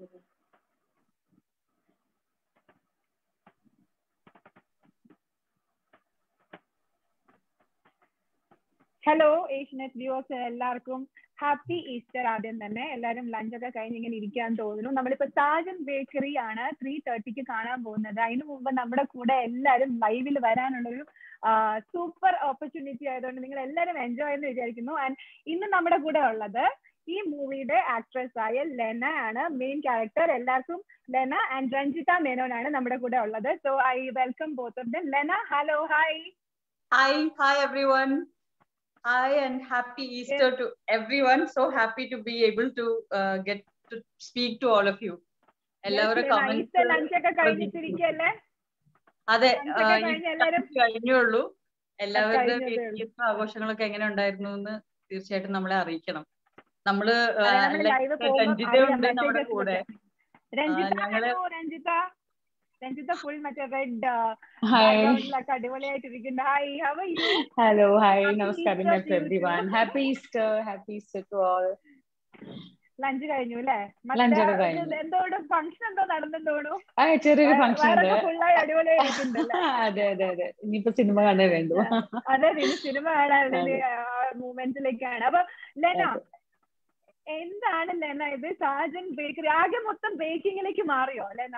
Hello Asianet viewers എല്ലാവർക്കും happy Easter ആദ്യം തന്നെ എല്ലാവരും ലഞ്ചൊക്കെ കഴിഞ്ഞ് ഇങ്ങനെ ഇരിക്കാൻ തോന്നുന്നു നമ്മളിപ്പോ താജൻ ബേക്കറി ആണ് ത്രീ തേർട്ടിക്ക് കാണാൻ പോകുന്നത് അതിനു മുമ്പ് നമ്മുടെ കൂടെ എല്ലാവരും ലൈവിൽ വരാനുള്ളൊരു സൂപ്പർ ഓപ്പർച്യൂണിറ്റി ആയതുകൊണ്ട് നിങ്ങൾ എല്ലാവരും എൻജോയ് എന്ന് വിചാരിക്കുന്നു ആൻഡ് ഇന്ന് നമ്മുടെ കൂടെ ഉള്ളത് ഈ മൂവിയുടെ ആക്ട്രസ് ആയ ലെന ആണ് മെയിൻ ക്യാരക്ടർ എല്ലാവർക്കും ലെന ആൻഡ് രഞ്ജിത മേനോൻ ആണ് നമ്മുടെ കൂടെ ഉള്ളത് so I welcome both of them Lena hello hi Hi, hi everyone. Hi and happy Easter to everyone. So happy to be able to uh, get to speak to all of you. എല്ലാവരുടെ Easter ലഞ്ചൊക്കെ കഴിഞ്ഞിട്ടിരിക്കല്ലേ അതെ Lunch ഒക്കെ കഴിഞ്ഞ് എല്ലാവരും കഴിഞ്ഞുള്ളൂ എല്ലാവരുടെ കഴിഞ്ഞതേ ഉള്ളൂ. ഈസ്റ്റർ ആഘോഷങ്ങളൊക്കെ എങ്ങനെ ഉണ്ടായിരുന്നു എന്ന് തീർച്ചയായിട്ടും നമ്മളെ അറിയിക്കണം നമ്മള് ആ, അതെ, നമ്മള് like live പോകുമ്പോ രഞ്ജിത അറിയാം, ഉണ്ട് നമ്മുടെ messages കൂടെ ഒക്കെ. രഞ്ജിത ആ, ഞങ്ങള് ഹലോ രഞ്ജിത രഞ്ജിത ഫുൾ മറ്റേ റെഡ് Hi. ബാക്ക്ഗ്രൗണ്ടിലൊക്കെ അടിപൊളിയായിട്ടിരിക്കുന്നുണ്ട് hi how you Hello, hi, Happy namaskaram Easter to to you everyone. too. Happy Easter, happy Easter to all. Lunch കഴിഞ്ഞു അല്ലേ Lunch ഒക്കെ കഴിഞ്ഞു. എന്തോട് ഫംഗ്ഷൻ എന്തോ നടന്നെന്തോണു ആ ചെറിയൊരു ഫംഗ്ഷൻ ഉണ്ട് വയറൊക്കെ ഫുള്ളായി അടിപൊളിയായിരിക്കുന്നുണ്ടല്ലേ അതെ അതെ അതെ ഇനിയിപ്പോ സിനിമ കാണാൻ വേണ്ടു അതെ പിന്നെ സിനിമ കാണാൻ മൂമെന്റിലേക്കാണ് അപ്പൊ ലെന അതെ. എന്താണ് ലെന ഇത് സാജൻ ബേക്കറി ആകെ മൊത്തം ബേക്കിങ്ങിലേക്ക് മാറിയോ ലെന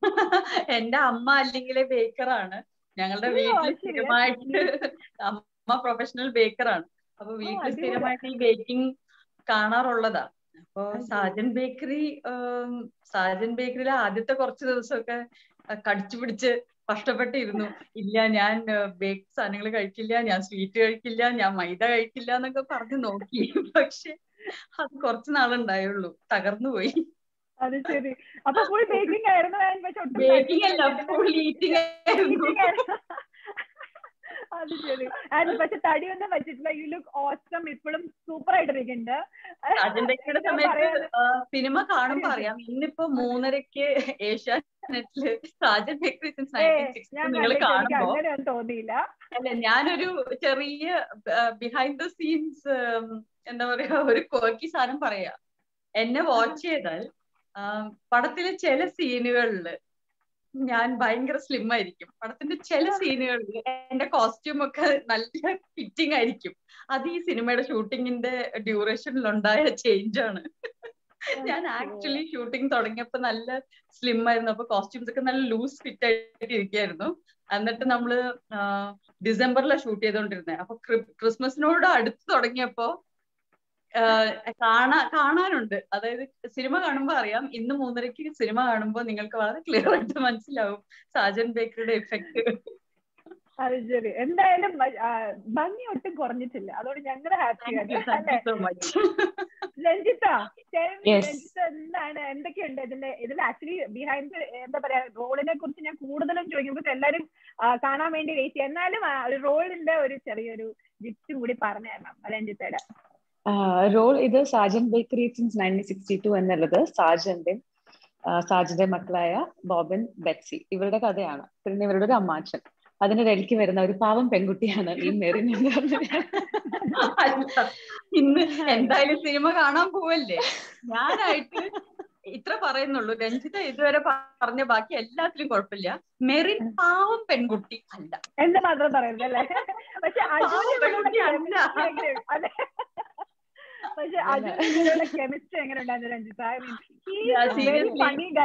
എന്റെ അമ്മ അല്ലെങ്കിൽ ബേക്കറാണ് ഞങ്ങളുടെ ഓ, വീട്ടിൽ ശരി. സ്ഥിരമായിട്ട് അമ്മ പ്രൊഫഷണൽ ബേക്കറാണ് അപ്പൊ വീട്ടിൽ അടിപൊളി. സ്ഥിരമായിട്ട് ഈ ബേക്കിംഗ് കാണാറുള്ളതാ അപ്പൊ അത് ശരി. സാജൻ ബേക്കറി സാജൻ ബേക്കറിയിലെ ആദ്യത്തെ കുറച്ച് ദിവസമൊക്കെ അഹ് കടിച്ചു പിടിച്ച് കഷ്ടപ്പെട്ടിരുന്നു ഇല്ല ഞാൻ ബേക്ക് സാധനങ്ങൾ കഴിക്കില്ല ഞാൻ സ്വീറ്റ് കഴിക്കില്ല ഞാൻ മൈദ കഴിക്കില്ല എന്നൊക്കെ പറഞ്ഞു നോക്കി പക്ഷെ അത് കുറച്ച് നാളുണ്ടായുള്ളൂ തകർന്നു പോയി അത് ശരി അപ്പൊ ഫുൾ ബേക്കിംഗ് ആയിരുന്നു ഞാൻ പക്ഷെ ഒട്ടും ബേക്കിംഗ് അല്ല കഴിച്ചിട്ടില്ല. ഫുൾ ഈറ്റിംഗ് ആയിരുന്നു Eating ആയിരുന്നു. അത് ശരി ആൻഡ് പക്ഷെ തടിയൊന്നും വെച്ചിട്ടില്ല യു ലുക്ക് ഓസം ഇപ്പോഴും സൂപ്പർ ആയിട്ടിരിക്കുന്നുണ്ട് അതിന്റെ ഞാൻ സമയത്ത് പറയാതെ- സിനിമ കാണുമ്പോ അറിയാം ഇന്നിപ്പോ മൂന്നരക്ക് ഏഷ്യാനെറ്റില് Sajan bakery since uh, nineteen sixty ഞാൻ നിങ്ങൾ കണ്ടിട്ട് എനിക്ക് കാണുമ്പോ അങ്ങനെയൊന്നും തോന്നിയില്ല അല്ല ഞാനൊരു ചെറിയ ബിഹൈൻഡ് ദ സീൻസ് എന്താ പറയാ ഒരു കോക്കി സാധനം പറയാ എന്നെ വാച്ച് ചെയ്താൽ ആ, പടത്തിലെ ചില സീനുകളില് ഞാൻ ഭയങ്കര സ്ലിം ആയിരിക്കും പടത്തിന്റെ ചില സീനുകളിൽ എന്റെ കോസ്റ്റ്യൂം ഒക്കെ നല്ല ഫിറ്റിംഗ് ആയിരിക്കും അത് ഈ സിനിമയുടെ ഷൂട്ടിങ്ങിന്റെ ഡ്യൂറേഷനിൽ ഉണ്ടായ ചേഞ്ച് ആണ് ഞാൻ ആക്ച്വലി ഷൂട്ടിംഗ് തുടങ്ങിയപ്പോ നല്ല സ്ലിം ആയിരുന്നു അപ്പൊ കോസ്റ്റ്യൂംസ് ഒക്കെ നല്ല ലൂസ് ഫിറ്റ് ആയിട്ട് ഇരിക്കായിരുന്നു എന്നിട്ട് നമ്മള് ഡിസംബറിലാണ് ഷൂട്ട് ചെയ്തോണ്ടിരുന്നത് അപ്പൊ ക്രിസ്മസിനോട് അടുത്ത് തുടങ്ങിയപ്പോ കാണാ കാണാനുണ്ട് അതായത് സിനിമ കാണുമ്പോ അറിയാം ഇന്ന് മൂന്നരക്ക് സിനിമ കാണുമ്പോ നിങ്ങൾക്ക് വളരെ ക്ലിയർ ആയിട്ട് മനസ്സിലാവും സാജൻ ബേക്കറിയുടെ എഫക്ട് അത് ശരി എന്തായാലും ആ, ഭംഗി ഒട്ടും കുറഞ്ഞിട്ടില്ല അതുകൊണ്ട് ഞങ്ങളുടെ ഹാപ്പിയാണ് അല്ലേ so much Ranjitha tell me, Yes. Ranjitha എന്താണ് എന്തൊക്കെയുണ്ട് ഇതിന്റെ ഇതിൽ ആക്ച്വലി ബിഹൈൻഡ് എന്താ പറയാ റോളിനെ കുറിച്ച് ഞാൻ കൂടുതലും ചോദിക്കുമ്പോൾ എല്ലാവരും ആ, കാണാൻ വേണ്ടി വെയിറ്റ് ചെയ്യും എന്നാലും ആ ഒരു റോളിന്റെ ഒരു ചെറിയൊരു ജിപ്റ്റും കൂടി പറഞ്ഞു തരണം രഞ്ജിത്തയുടെ റോൾ ഇത് Sajan bakery since nineteen sixty two എന്നുള്ളത് സാജന്റെ സാജന്റെ മക്കളായ ബോബൻ ബെറ്റ്സി ഇവരുടെ കഥയാണ് പിന്നെ ഇവരുടെ ഒരു അമ്മാച്ചൻ അതിന്റെ ഇടയ്ക്ക് വരുന്ന ഒരു പാവം പെൺകുട്ടിയാണ് ഈ മെറിൻ എന്ന് പറഞ്ഞ അല്ല, ഇന്ന് എന്തായാലും സിനിമ കാണാൻ പോവല്ലേ ഞാനായിട്ട് ഇത്ര പറയുന്നുള്ളൂ രഞ്ജിത ഇതുവരെ പറഞ്ഞ ബാക്കി എല്ലാത്തിലും കുഴപ്പമില്ല മെറിൻ പാവം പെൺകുട്ടി അല്ല എന്ന് മാത്രം പറയുന്നത് അല്ലേ പക്ഷെ പാവം പെൺകുട്ടി അല്ല. അതെ പക്ഷെ അതിനുള്ള കെമിസ്ട്രി എങ്ങനെ ഉണ്ടായിരുന്നു Ranjitha I mean Yeah, very seriously, funny guy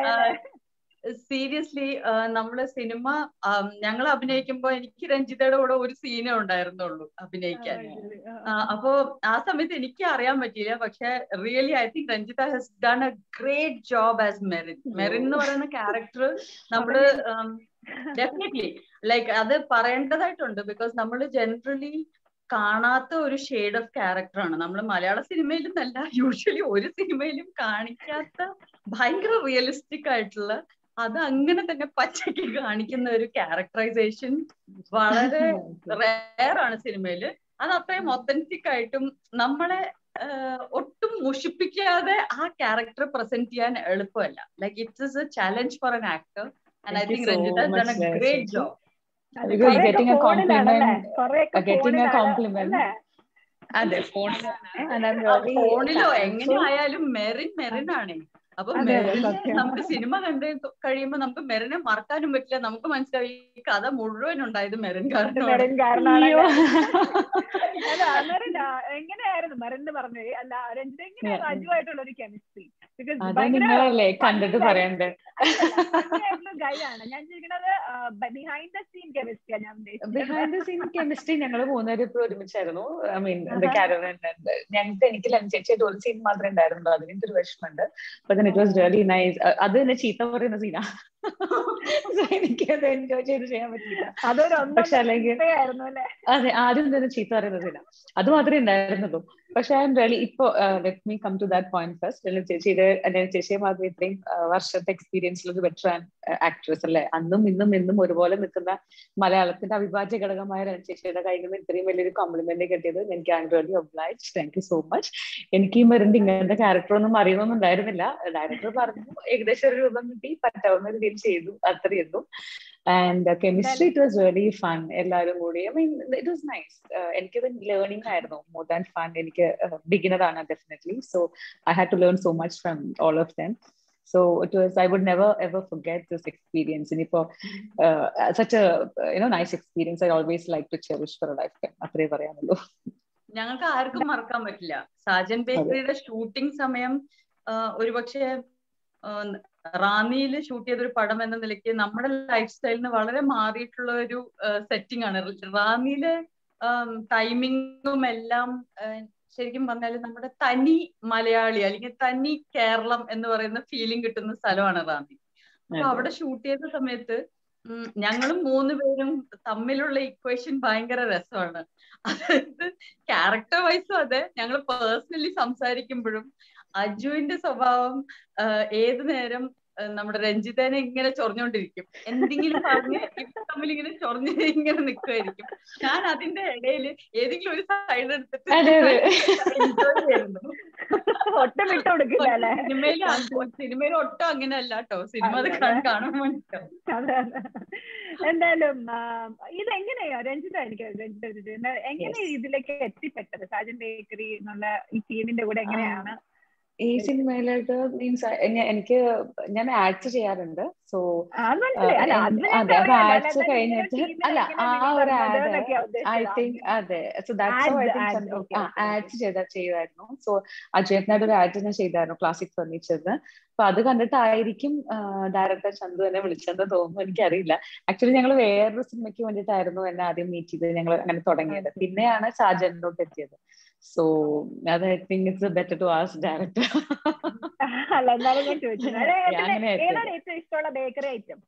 seriously നമ്മള് സിനിമ ഞങ്ങൾ അഭിനയിക്കുമ്പോ എനിക്ക് രഞ്ജിതയുടെ കൂടെ ഒരു സീനേ ഉണ്ടായിരുന്നുള്ളൂ അഭിനയിക്കാൻ ആ, അപ്പോ ആ സമയത്ത് എനിക്ക് അറിയാൻ പറ്റിയില്ല പക്ഷെ really I think Ranjitha has done a great job as Merin Merin എന്ന് പറയുന്ന ക്യാരക്ടർ നമ്മള് ഡെഫിനറ്റ്ലി ലൈക്ക് അത് പറയേണ്ടതായിട്ടുണ്ട് ബിക്കോസ് നമ്മൾ ജനറലി കാണാത്ത ഒരു ഷെയ്ഡ് ഓഫ് ക്യാരക്ടറാണ് നമ്മൾ മലയാള സിനിമയിലും അല്ല യൂഷ്വലി ഒരു സിനിമയിലും കാണിക്കാത്ത ഭയങ്കര റിയലിസ്റ്റിക് ആയിട്ടുള്ള അത് അങ്ങനെ തന്നെ പച്ചയ്ക്ക് കാണിക്കുന്ന ഒരു ക്യാരക്ടറൈസേഷൻ വളരെ റെയർ ആണ് സിനിമയില് അത് അത്രയും ഒത്തന്റിക് ആയിട്ടും നമ്മളെ ആഹ്, ഒട്ടും മുഷിപ്പിക്കാതെ ആ ക്യാരക്ടർ പ്രസന്റ് ചെയ്യാൻ എളുപ്പമല്ല like it's is a challenge for an actor and I Thank you think so Ranjitha has done much, a great Shruti. job Because getting a compliment, കൊറേയൊക്കെ uh, getting a ഫോണിലാണ്, compliment. അല്ലേ? അതെ ഫോണിലാണ് and I'm ആ really ഫോണിലോ thankful. എങ്ങനെ ആയാലും മെറിൻ മെറിൻ ആണ് അപ്പൊ അതെ, അതെ, മെറിനെ സത്യം. നമുക്ക് സിനിമ കണ്ട് കഴിയുമ്പോ നമുക്ക് മെറിനെ മറക്കാനും പറ്റില്ല നമുക്ക് മനസ്സിലാവും ഈ കഥ മുഴുവൻ ഉണ്ടായത് മെറിൻ കാരണമാണ് മെറിൻ കാരണമാണ് അയ്യോ. അല്ല മെറിൻ ആ, എങ്ങനെയായിരുന്നു മെറിൻ പറഞ്ഞു അല്ല രഞ്ജിത എങ്ങനെയായിരുന്നു അജുവായിട്ടുള്ള ഒരു കെമിസ്ട്രി ബിക്കോസ് അത് ഭയങ്കര നിങ്ങളല്ലേ കണ്ടിട്ട് പറയണ്ടേ ഗൈ ആണ് ഞാൻ ചോദിക്കുന്നത് ബിഹൈൻഡ് ദ സീൻ കെമിസ്ട്രിയാണ് ഞാൻ ഉദ്ദേശിച്ചത് ബിഹൈൻഡ് ദ സീൻ കെമിസ്ട്രി ഞങ്ങൾ മൂന്നുപേരും ഇപ്പൊ ഒരുമിച്ചായിരുന്നു ഐ മീൻ ദ കാരവൻ ഞങ്ങൾക്ക് എനിക്ക് ലഞ്ചേച്ചായിട്ട് ഒരു സീൻ മാത്രമേ ഉണ്ടായിരുന്നുള്ളൂ അതിന് എനിക്കൊരു വിഷമമുണ്ട് അപ്പൊ ഇറ്റ് വാസ് റിയലി നൈസ് അത് തന്നെ ചീത്ത പറയുന്ന സീനാ എനിക്ക് അത് എൻജോയ് ചെയ്ത് ചെയ്യാൻ പറ്റില്ല അതൊരു ഒന്നും പക്ഷെ അല്ലെങ്കിൽ ആയിരുന്നു അല്ലെ അതെ ആദ്യം തന്നെ ചീത്ത പറയുന്ന സീനാ അത് മാത്രമേ ഉണ്ടായിരുന്നുള്ളൂ പക്ഷെ ഐ എം റിയലി ഇപ്പൊ let me come to that point first അല്ലെങ്കിൽ ചേച്ചിയുടെ അല്ലെങ്കിൽ ചേച്ചിയെ മാത്രം ഇത്രയും വർഷത്തെ എക്സ്പീരിയൻസിൽ ഒരു വെറ്ററാൻ ആക്ട്രസ് അല്ലെ അന്നും ഇന്നും എന്നും ഒരുപോലെ നിൽക്കുന്ന മലയാളത്തിന്റെ അവിഭാജ്യ ഘടകമായ ചേച്ചിയുടെ കയ്യിൽ നിന്ന് ഇത്രയും വലിയൊരു കോംപ്ലിമെന്റ് കിട്ടിയത് എനിക്ക് I really oblige thank you so much എനിക്ക് ഈ മരുന്ന് ഇങ്ങനത്തെ ക്യാരക്ടർ ഒന്നും അറിയണമെന്നുണ്ടായിരുന്നില്ല ഡയറക്ടർ പറഞ്ഞു ഏകദേശം ഒരു രൂപം കിട്ടി പറ്റാവുന്ന രീതിയിൽ ചെയ്തു അത്രയുള്ളൂ and chemistry it was really fun എല്ലാവരും കൂടി I mean it was nice എനിക്കത് ലേണിംഗ് ആയിരുന്നു മോർ ദാൻ ഫൺ എനിക്ക് ബിഗിനർ ആണ് definitely so I had to learn so much from all of them So it was, I would never ever forget this experience. And for uh, such a you know nice experience, I always like to cherish for a lifetime. അത്രേ പറയാനുള്ളൂ ഞങ്ങൾക്ക് ആർക്കും മറക്കാൻ പറ്റില്ല Sajan ബേക്കറിയുടെ shooting സമയം ഒരുപക്ഷെ റാന്നിയിൽ shoot ചെയ്തൊരു പടം എന്ന നിലയ്ക്ക് നമ്മുടെ ലൈഫ് സ്റ്റൈലിന് വളരെ മാറിയിട്ടുള്ള ഒരു സെറ്റിംഗ് ആണ് റാന്നിയിലെ ടൈമിങ്ങും എല്ലാം ശരിക്കും പറഞ്ഞാൽ നമ്മുടെ തനി മലയാളി അല്ലെങ്കിൽ തനി കേരളം എന്ന് പറയുന്ന ഫീലിംഗ് കിട്ടുന്ന സ്ഥലമാണ് റാന്നി അപ്പൊ അവിടെ ഷൂട്ട് ചെയ്ത സമയത്ത് ഞങ്ങളും മൂന്ന് പേരും തമ്മിലുള്ള ഇക്വേഷൻ ഭയങ്കര രസമാണ് അതായത് ക്യാരക്ടർ വൈസും അതെ ഞങ്ങൾ പേഴ്സണലി സംസാരിക്കുമ്പോഴും അജുവിന്റെ സ്വഭാവം ഏത് നേരം നമ്മുടെ രഞ്ജിതനെ ഇങ്ങനെ ചൊറിഞ്ഞോണ്ടിരിക്കും എന്തെങ്കിലും പറഞ്ഞ് ഇപ്പൊ തമ്മിൽ ഇങ്ങനെ ചൊറിഞ്ഞ് ഇങ്ങനെ നിൽക്കുമായിരിക്കും ഞാൻ അതിന്റെ ഇടയിൽ ഏതെങ്കിലും ഒരു സൈഡ് എടുത്തിട്ട് എൻജോയ് ചെയ്യുന്നു ഒട്ടും വിട്ടു കൊടുക്കില്ല അല്ലെ സിനിമയിൽ സിനിമയിൽ ഒട്ടും അങ്ങനെയല്ല കേട്ടോ സിനിമ അത് കാണുമ്പോൾ അതെ എന്തായാലും ഇതെങ്ങനെയാ രഞ്ജിത എനിക്ക് രഞ്ജിത എങ്ങനെ ഇതിലേക്ക് എത്തിപ്പെട്ടത് സാജൻ ബേക്കറി എന്നുള്ള ഈ ടീമിന്റെ കൂടെ എങ്ങനെയാണ് ഈ സിനിമയിലോട്ട് മീൻസ് എനിക്ക് ഞാൻ ആഡ്സ് ചെയ്യാറുണ്ട് സോ അതെ അപ്പൊ ആഡ്സ് കഴിഞ്ഞിട്ട് അല്ല ആ ഒരു ആഡ് ഐ തിങ്ക് അതെ സോ ദാറ്റ്സ് ആഡ്സ് ചെയ്ത ചെയ്യുമായിരുന്നു സോ അജയത്തിനായിട്ട് ഒരു ആഡ് ഞാൻ ചെയ്തായിരുന്നു ക്ലാസിക് ഫർണിച്ചറിന് അപ്പൊ അത് കണ്ടിട്ടായിരിക്കും ഡയറക്ടർ ചന്തു എന്നെ വിളിച്ചെന്ന് തോന്നുന്നു എനിക്കറിയില്ല ആക്ച്വലി ഞങ്ങൾ വേറൊരു സിനിമയ്ക്ക് വേണ്ടിയിട്ടായിരുന്നു എന്നെ ആദ്യം മീറ്റ് ചെയ്ത് ഞങ്ങൾ അങ്ങനെ തുടങ്ങിയത് പിന്നെയാണ് സാജനിലോട്ട് എത്തിയത് സോ അത് I think it's better to as director അല്ല എന്നാലും ഞാൻ ചോദിച്ചു ഏതാണ് ഏറ്റവും ഇഷ്ടമുള്ള ബേക്കറി ഐറ്റം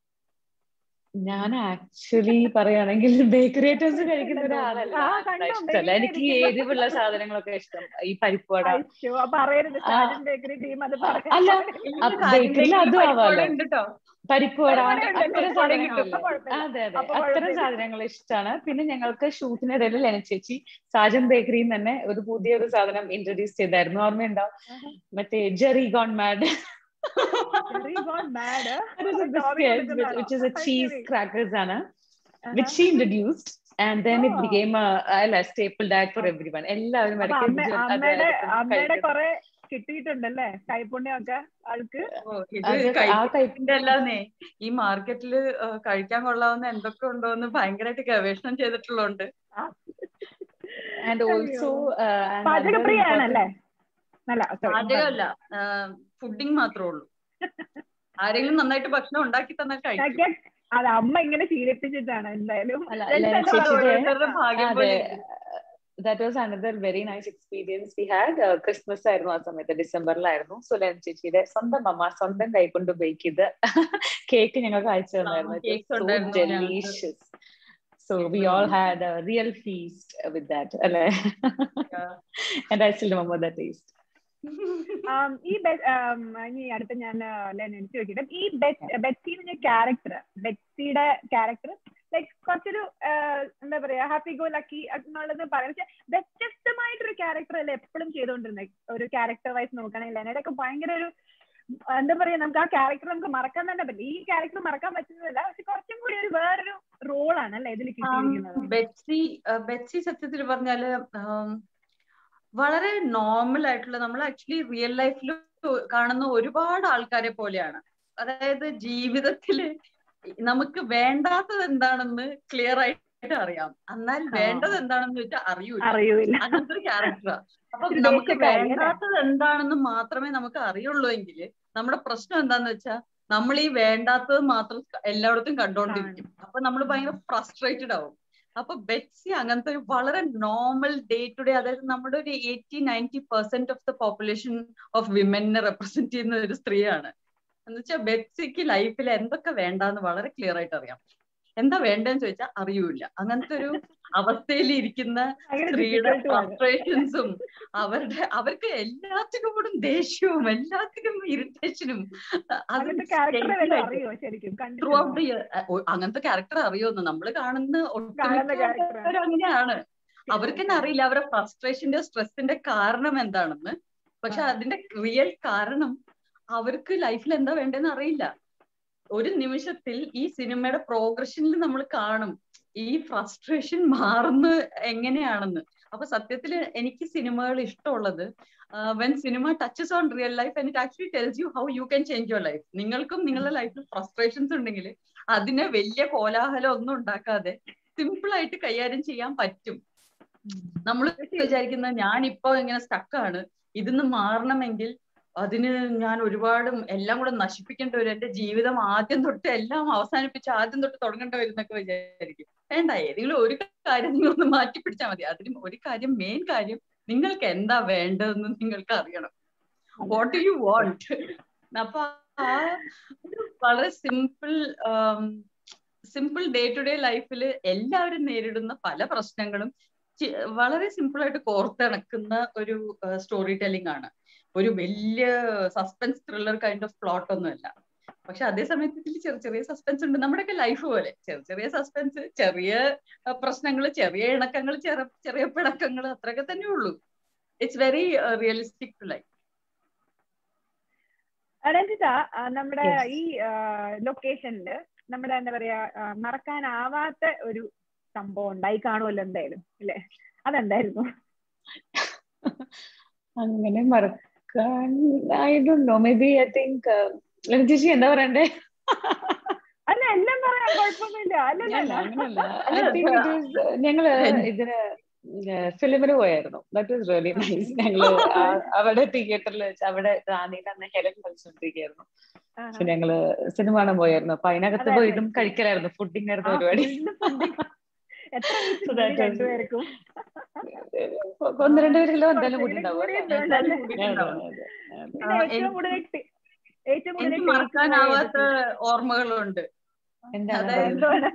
ഞാൻ ആക്ച്വലി പറയുകയാണെങ്കിൽ ബേക്കറി ഐറ്റംസ് കഴിക്കുന്ന ഒരാളല്ല ഇഷ്ടമല്ല എനിക്ക് എരിവുള്ള സാധനങ്ങളൊക്കെ ഇഷ്ടം ഈ പരിപ്പുവട അല്ല ബേക്കറിയിൽ അതും ആവാലോ പരിപ്പുവട അത്തരം സാധനങ്ങൾ അതെ അതെ അത്തരം സാധനങ്ങൾ ഇഷ്ടമാണ് പിന്നെ ഞങ്ങൾക്ക് ഷൂട്ടിനിടയിൽ ലെനച്ചേച്ചി സാജൻ ബേക്കറിയിൽ തന്നെ ഒരു പുതിയൊരു സാധനം ഇൻട്രൊഡ്യൂസ് ചെയ്തായിരുന്നു ഓർമ്മയുണ്ടാവും മറ്റേ Jerry gone mad which is a cheese crackers ആണ് which she introduced and then it became a, a staple diet for everyone എല്ലാവരും അമ്മയുടെ കുറെ കിട്ടിയിട്ടുണ്ടല്ലേ കൈപ്പുണ്യമൊക്കെ ആൾക്ക് കൈപ്പിന്റെ അല്ലാന്നേ ഈ മാർക്കറ്റില് കഴിക്കാൻ കൊള്ളാവുന്ന എന്തൊക്കെ ഉണ്ടോ എന്ന് ഭയങ്കരമായിട്ട് ഗവേഷണം ചെയ്തിട്ടുള്ളതുണ്ട് ആൻഡ് ഓൾസോ പാചകപ്രിയാണല്ലേ പാചകമല്ല ഫുഡിങ് മാത്രമേ ഉള്ളൂ ആരെങ്കിലും നന്നായിട്ട് ഭക്ഷണം ഉണ്ടാക്കി തന്നാൽ കഴിക്കും അത് അമ്മ ഇങ്ങനെ ശീലിപ്പിച്ചിട്ടാണ് എന്തായാലും that was another very nice experience we had Christmas ആയിരുന്നു ആ സമയത്ത് ഡിസംബറിലായിരുന്നു സോ ലെൻ ചേച്ചിയുടെ സ്വന്തം അമ്മ സ്വന്തം കൈ കൊണ്ട് ബേക്ക് ചെയ്ത് കേക്ക് ഞങ്ങൾക്ക് അയച്ചു തന്നായിരുന്നു delicious So we all had a real feast with that. and I still remember that taste. ഈ ഇനി അടുത്ത ഞാൻ എനിക്ക് ചോദിക്കട്ടെ ഈ ബെറ്റ്സി എന്ന ക്യാരക്ടർ ബെറ്റ്സിയുടെ ക്യാരക്ടർ ലൈക് കുറച്ചൊരു എന്താ പറയാ ഹാപ്പി ഗോ ലക്കി എന്നുള്ളത് പറയാം പക്ഷെ വ്യത്യസ്തമായിട്ടൊരു ക്യാരക്ടർ അല്ലേ എപ്പോഴും ചെയ്തുകൊണ്ടിരുന്നത് ഒരു ക്യാരക്ടർ വൈസ് നോക്കുകയാണെങ്കിൽ ലെനയുടെയൊക്കെ ഭയങ്കര ഒരു എന്താ പറയാ നമുക്ക് ആ ക്യാരക്ടർ നമുക്ക് മറക്കാൻ തന്നെ പറ്റില്ല ഈ ക്യാരക്ടർ മറക്കാൻ പറ്റുന്നതല്ല പക്ഷെ കുറച്ചും കൂടി ഒരു വേറൊരു റോളാണ് അല്ലെ ഇതിൽ കിട്ടിയിരിക്കുന്നത് ബെറ്റ്സി ബെറ്റ്സി സത്യത്തിൽ പറഞ്ഞാല് വളരെ നോർമൽ ആയിട്ടുള്ള നമ്മൾ ആക്ച്വലി റിയൽ ലൈഫിലും കാണുന്ന ഒരുപാട് ആൾക്കാരെ പോലെയാണ് അതായത് ജീവിതത്തില് നമുക്ക് വേണ്ടാത്തത് എന്താണെന്ന് ക്ലിയർ ആയിട്ട് അറിയാം എന്നാൽ വേണ്ടത് എന്താണെന്ന് ചോദിച്ചാൽ അറിയൂല അറിയൂല അങ്ങനത്തെ ഒരു ക്യാരക്ടറാ അപ്പൊ ഇച്ചിരി നമുക്ക് ദേഷ്യക്കാരി അല്ലേ? വേണ്ടാത്തത് എന്താണെന്ന് മാത്രമേ നമുക്ക് അറിയുള്ളൂ എങ്കിൽ നമ്മുടെ പ്രശ്നം എന്താന്ന് വെച്ചാൽ നമ്മൾ ഈ വേണ്ടാത്തത് മാത്രം എല്ലായിടത്തും കണ്ടോണ്ടിരിക്കും അപ്പൊ നമ്മൾ ഭയങ്കര ഫ്രസ്ട്രേറ്റഡ് ആവും അപ്പൊ ബെറ്റ്സി അങ്ങനത്തെ ഒരു വളരെ നോർമൽ ഡേ ടു ഡേ അതായത് നമ്മുടെ ഒരു eighty ninety percent of the population of വിമനെ റെപ്രസെന്റ് ചെയ്യുന്ന ഒരു സ്ത്രീയാണ് എന്ന് വെച്ചാൽ ബെറ്റ്സിക്ക് ലൈഫിൽ എന്തൊക്കെ വേണ്ടാന്ന് വളരെ ക്ലിയർ ആയിട്ട് അറിയാം എന്താ വേണ്ടതെന്ന് ചോദിച്ചാൽ അറിയൂല അങ്ങനത്തെ ഒരു അവസ്ഥയിൽ ഇരിക്കുന്ന ഭയങ്കര സ്ത്രീയുടെ difficult ആണ്. ഫ്രസ്ട്രേഷൻസും അവരുടെ അവർക്ക് എല്ലാത്തിനും കൂടും ദേഷ്യവും എല്ലാത്തിനും ഇറിറ്റേഷനും അങ്ങനത്തെ ക്യാരക്ടർ വല്ലതും അറിയോ ശരിക്കും ത്രൂ ഔട്ട് കണ്ടിട്ടുണ്ടോ? ദ ഇയർ അങ്ങനത്തെ ക്യാരക്ടർ അറിയോന്ന് നമ്മൾ കാണുന്ന കാണുന്ന ഒട്ടുമിക്ക character. ആൾക്കാരും അങ്ങനെയാണ് അവർക്ക് തന്നെ അറിയില്ല അവരുടെ ഫ്രസ്ട്രേഷന്റെ സ്ട്രെസ്സിന്റെ കാരണം എന്താണെന്ന് പക്ഷെ ആ. അതിന്റെ റിയൽ കാരണം അവർക്ക് ലൈഫിൽ എന്താ വേണ്ടതെന്ന് അറിയില്ല ഒരു നിമിഷത്തിൽ ഈ സിനിമയുടെ പ്രോഗ്രഷനിൽ നമ്മൾ കാണും ഈ ഫ്രസ്ട്രേഷൻ മാറുന്ന എങ്ങനെയാണെന്ന് അപ്പൊ സത്യത്തിൽ എനിക്ക് സിനിമകൾ ഇഷ്ടമുള്ളത് when cinema touches on real life and it actually tells you how you can change your life നിങ്ങൾക്കും നിങ്ങളുടെ ലൈഫിൽ ഫ്രസ്ട്രേഷൻസ് ഉണ്ടെങ്കിൽ അതിനെ വലിയ കോലാഹലം ഒന്നും ഉണ്ടാക്കാതെ സിമ്പിൾ ആയിട്ട് കൈകാര്യം ചെയ്യാൻ പറ്റും നമ്മൾ വിചാരിക്കുന്ന ഞാൻ ഇപ്പൊ ഇങ്ങനെ സ്റ്റക്കാണ് ഇതിന്ന് മാറണമെങ്കിൽ അതിന് ഞാൻ ഒരുപാട് എല്ലാം കൂടെ നശിപ്പിക്കേണ്ടി വരും എന്റെ ജീവിതം ആദ്യം തൊട്ട് എല്ലാം അവസാനിപ്പിച്ച് ആദ്യം തൊട്ട് തുടങ്ങേണ്ടി വരും എന്നൊക്കെ വിചാരിക്കും വേണ്ട ഏതെങ്കിലും ഒരു കാര്യം നിങ്ങൾ ഒന്ന് മാറ്റി പിടിച്ചാൽ മതി അതിന് ഒരു കാര്യം മെയിൻ കാര്യം നിങ്ങൾക്ക് എന്താ വേണ്ടതെന്ന് നിങ്ങൾക്ക് അറിയണം വാട്ട് ഡു യു വാണ്ട് അപ്പൊ ആ ഒരു വളരെ simple simple day to day ലൈഫിൽ എല്ലാവരും നേരിടുന്ന പല പ്രശ്നങ്ങളും ചി- വളരെ സിമ്പിൾ ആയിട്ട് കോർത്തിണക്കുന്ന ഒരു സ്റ്റോറി ടെല്ലിംഗ് ആണ് ഒരു വലിയ suspense thriller kind of plot ഒന്നുമല്ല പക്ഷെ അതേ സമയത്ത് ഇതിൽ ചെറിയ ചെറിയ സസ്പെൻസ് ഉണ്ട് നമ്മുടെയൊക്കെ ലൈഫ് പോലെ ചെറിയ ചെറിയ സസ്പെൻസ് ചെറിയ പ്രശ്നങ്ങൾ ചെറിയ ഇണക്കങ്ങൾ ചെറിയ ചെറിയ പിണക്കങ്ങൾ അത്രയൊക്കെ തന്നെ ഉള്ളൂ it's very realistic to life Ranjitha ആ, നമ്മുടെ Yes. ഈ ലൊക്കേഷനില് നമ്മുടെ എന്താ പറയാ ആ, മറക്കാനാവാത്ത ഒരു സംഭവം ഉണ്ടായി കാണുമല്ലോ എന്തായാലും അല്ലേ അതെന്തായിരുന്നു അങ്ങനെ മറക്കാൻ I don't know maybe I think ചേച്ചി എന്താ പറയണ്ടേ അല്ല എല്ലാം പറയാൻ കുഴപ്പമൊന്നുമില്ല അല്ല അല്ലല്ല അങ്ങനല്ല ഐ തിങ്ക് ഇറ്റ് ഈസ് ഞങ്ങള് ഇതിന് ഫിലിമിന് പോയായിരുന്നു ദാറ്റ് വാസ് റിയലി നൈസ് ഞങ്ങള് ആ- അവിടെ തിയേറ്ററിൽ വെച്ച് അവിടെ റാന്നിയിൽ അന്ന് ഹെലൻ കളിച്ചോണ്ടിരിക്കുകയായിരുന്നു പക്ഷെ ഞങ്ങള് സിനിമ കാണാൻ പോയായിരുന്നു അപ്പൊ അതിനകത്ത് പോയി ഇതും കഴിക്കലായിരുന്നു ഫുഡിങ് ആയിരുന്നു പരിപാടി എത്ര വീട്ടിൽ So that was- രണ്ടുപേർക്കും ഒന്ന് രണ്ട് പേര് കിലോ എന്തായാലും കുറച്ച് കൂടി ഉണ്ടാവും കൂടി അല്ലേ? ഉണ്ടാവും. അതെ, അതെ, അതെ, അതെ. പിന്നെ ആ, ഏറ്റവും എനിക്ക് കൂടുതൽ ടി- ഏറ്റവും കൂടുതൽ എനിക്ക് taste മറക്കാനാവാത്ത പോയത് ഓർമ്മകളുണ്ട് എന്താണ് അതായത് പറയുന്നത്? എന്തുവാണ്?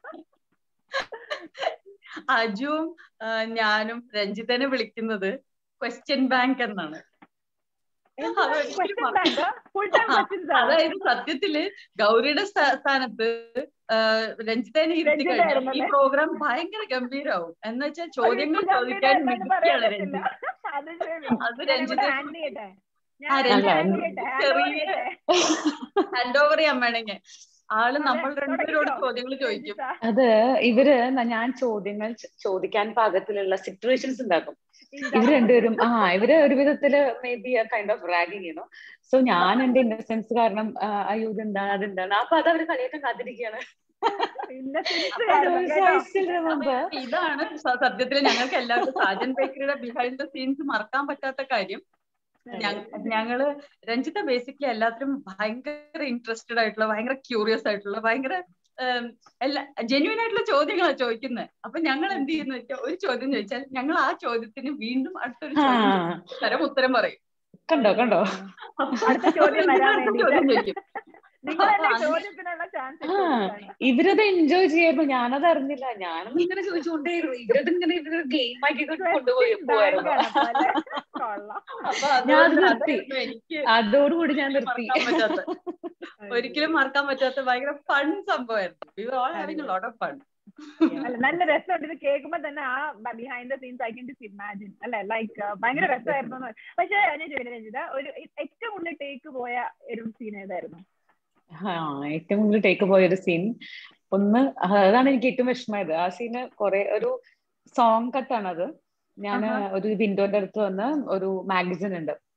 അജുവും ആ, ഞാനും രഞ്ജിതനെ വിളിക്കുന്നത് ക്വസ്റ്റ്യൻ ബാങ്ക് എന്നാണ് എന്തുവാ? അതൊരിക്കലും Question മറ- bank ആ? Full time ആ, questions ആണോ? അതായത് സത്യത്തില് ഗൗരിയുടെ സ്ഥാ- സ്ഥാനത്ത് ആ, രഞ്ജിതനെ ഇരുത്തി കഴിഞ്ഞാൽ ഈ രഞ്ജിതായിരുന്നല്ലേ? പ്രോഗ്രാം ഭയങ്കര ഗംഭീരാവും എന്ന് വെച്ചാൽ ചോദ്യങ്ങൾ ഒരിക്കലും ചോദിക്കാൻ ഗംഭീരമായിട്ടൊന്നും പറയാൻ മിടുക്കിയാണ് പറ്റില്ല. രഞ്ജിത്ത് അത് ശരി. അത് ഞാനിവിടെ രഞ്ജിത്ത് handle ചെയ്യട്ടെ? ഞാൻ ആ, ഇവിടെ രഞ്ജിത്ത് handle ചെയ്യട്ടെ? hand over ചെറിയ ചെയ്യട്ടെ? ഹാൻഡ് ഓവർ ചെയ്യാൻ വേണമെങ്കിൽ ആള് അതെ, നമ്മൾ രണ്ടുപേരോട് തുടങ്ങിക്കോ. ചോദ്യങ്ങൾ ചോദിക്കും രഞ്ജിത്ത, അത് ഇവര് ന- ഞാൻ ചോദ്യങ്ങൾ ച- ചോദിക്കാൻ പാകത്തിലുള്ള സിറ്റുവേഷൻസ് ഉണ്ടാക്കും ഇതാ. ഇവര് രണ്ടുപേരും ആ ഇവര് ഒരു വിധത്തില് maybe kind of ragging ചെയ്യുന്നു സോ ഞാൻ എന്റെ ഇന്നസെൻസ് കാരണം ആ, അയ്യോ ഇതെന്താണ് അതെന്താണ് അപ്പൊ അത് അവര് കളിയാക്കാൻ കാത്തിരിക്കുകയാണ് Innocence അപ്പൊ ആയിരുന്നു those കേട്ടോ. I still remember. ഇതാണ് സ- സത്യത്തിൽ ഞങ്ങൾക്ക് എല്ലാവർക്കും സാജൻ ബേക്കറിയുടെ ബിഹൈൻഡ് ദ സീൻസ് മറക്കാൻ പറ്റാത്ത കാര്യം ഞങ്ങ- ഞങ്ങള് രഞ്ജിത ബേസിക്കലി എല്ലാത്തിനും ഭയങ്കര ഇൻട്രസ്റ്റഡ് ആയിട്ടുള്ള ഭയങ്കര ക്യൂറിയസ് ആയിട്ടുള്ള ഭയങ്കര ഉം, എല്ലാ ജെന്യൂൻ ആയിട്ടുള്ള ചോദ്യങ്ങളാണ് ചോദിക്കുന്നത് അപ്പൊ ഞങ്ങൾ എന്ത് ചെയ്യുന്ന വെച്ചാൽ ഒരു ചോദ്യം ചോദിച്ചാൽ ഞങ്ങൾ ആ ചോദ്യത്തിന് വീണ്ടും അടുത്തൊരു ആ ചോദ്യം ചോദിക്കും. തരം ഉത്തരം പറയും കണ്ടോ കണ്ടോ അടുത്ത ചോദ്യം വരാൻ അടുത്ത വേണ്ടിയിട്ട്. ചോദ്യം ചോദിക്കും നിങ്ങൾ എന്നെ അങ്ങനെ- ചോദ്യത്തിനുള്ള ചാൻസ് ആ ഇവരത് എൻജോയ് ചെയ്യായിരുന്നു ഞാനത് അറിഞ്ഞില്ല ഞാനത് ഇങ്ങനെ ചോദിച്ചുകൊണ്ടേയിരുന്നു ഇവരത് ഇങ്ങനെ ഇവരൊരു ഗെയിം ആക്കി കൊണ്ടുപോയി പോവായിരുന്നു അപ്പൊ ഞാൻ അതുകൊണ്ട് നിർത്തി. അതായിരുന്നു എനിക്ക് അതോടുകൂടി ഞാൻ നിർത്തി മറക്കാൻ പറ്റാത്ത ഒരിക്കലും മറക്കാൻ പറ്റാത്ത ഭയങ്കര ഫൺ സംഭവമായിരുന്നു we were all having lot of fun അല്ല നല്ല രസമുണ്ട് ഇത് കേൾക്കുമ്പോ തന്നെ ആ behind the scenes I can just imagine അല്ലെ ലൈക്ക് ഭയങ്കര രസമായിരുന്നു എന്ന്. പക്ഷെ ഞാൻ ചോദിക്കുന്നത് രഞ്ജിത ഒരു ഏറ്റവും കൂടുതൽ ടേക്ക് പോയ ഒരു സീൻ ഏതായിരുന്നു ആ ഏറ്റവും കൂടുതൽ ടേക്ക് പോയ ഒരു സീൻ ഒന്ന് അതാണ് എനിക്ക് ഏറ്റവും വിഷമമായത് ആ സീന് കുറെ ഒരു സോങ് കട്ടാണ് അത് ഞാൻ ആഹാ. ഒരു വിൻഡോന്റെ അടുത്ത് വന്ന് ഒരു മാഗസിൻ ഉണ്ട്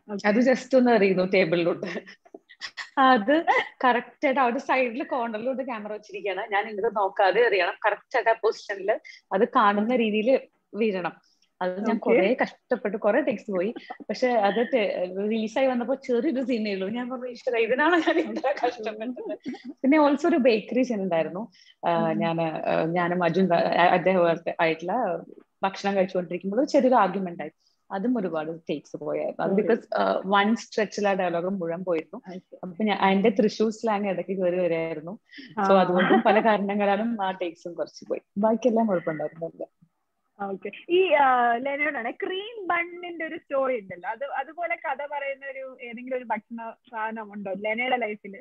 അത് ജസ്റ്റ് ഒന്ന് എറിയുന്നു ടേബിളിലോട്ട് അത് കറക്റ്റ് ആയിട്ട് അവിടെ സൈഡിൽ കോർണറിലോട്ട് ക്യാമറ വെച്ചിരിക്കുകയാണ് ഞാൻ ഇങ്ങോട്ട് നോക്കാതെ എറിയണം കറക്റ്റ് ആയിട്ട് ആ പൊസിഷനിൽ അത് കാണുന്ന രീതിയിൽ വീഴണം അത് ഞാൻ കുറെ കഷ്ടപ്പെട്ട് കുറെ ടെക്സ്റ്റ് പോയി പക്ഷെ അത് റിലീസായി വന്നപ്പോ ചെറിയൊരു സീനേ ഉള്ളൂ ഞാൻ പറഞ്ഞു ഈശ്വര ഇതിനാണ് ഞാൻ ഇത്ര കഷ്ടപ്പെട്ടത് പിന്നെ ഓൾസോ ഒരു ബേക്കറി സീൻ ഉണ്ടായിരുന്നു ഞാൻ ഞാനും അർജുൻ അദ്ദേഹം ആയിട്ടുള്ള ഭക്ഷണം കഴിച്ചുകൊണ്ടിരിക്കുമ്പോൾ ചെറിയൊരു ആർഗ്യുമെന്റ് ആയി അതും ഒരുപാട് ടേക്സ് പോയായിരുന്നു അത് ബിക്കോസ് വൺ സ്ട്രെച്ചിൽ ആ ഡയലോഗ് മുഴുവൻ പോയിരുന്നു അപ്പൊ ഞാൻ അതിന്റെ തൃശ്ശൂർ സ്ലാങ് ഇടയ്ക്ക് കയറി വരികയായിരുന്നു സോ അതുകൊണ്ടും പല കാരണങ്ങളാലും ആ ടേക്സും കുറച്ച് പോയി ബാക്കിയെല്ലാം കുഴപ്പമുണ്ടായിരുന്നില്ല ഓക്കെ ഈ ലെനോടാണ് ക്രീം ബണ്ണിന്റെ ഒരു സ്റ്റോറി ഉണ്ടല്ലോ അത് അതുപോലെ കഥ പറയുന്ന ഒരു ഏതെങ്കിലും ഒരു ഭക്ഷണ സാധനം ഉണ്ടോ ലെനയുടെ ലൈഫിൽ